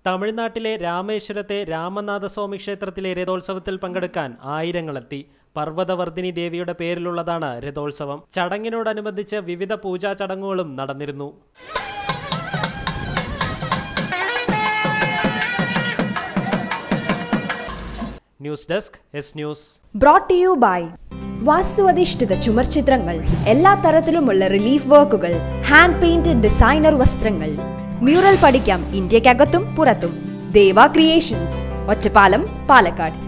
തമിഴ്നാട്ടിലെ രാമേശ്വരത്തെ രാമനാഥസ്വാമി ക്ഷേത്രത്തിലെ രഥോത്സവത്തിൽ പങ്കെടുക്കാൻ ആയിരങ്ങളെത്തി പർവ്വതവർദ്ധിനി ദേവിയുടെ പേരിലുള്ളതാണ് രഥോത്സവം ചടങ്ങിനോടനുബന്ധിച്ച് വിവിധ പൂജാ ചടങ്ങുകളും നടന്നിരുന്നു news desk S news brought you by വാസ്തുവധിഷ്ഠിത ചുമർ ചിത്രങ്ങൾ എല്ലാ തരത്തിലുമുള്ള റിലീഫ് വർക്കുകൾ ഹാൻഡ് പെയിന്റഡ് ഡിസൈനർ വസ്ത്രങ്ങൾ മ്യൂറൽ പഠിക്കാം ഇന്ത്യക്കകത്തും പുറത്തും ദേവ ക്രിയേഷൻസ് ഒറ്റപ്പാലം പാലക്കാട്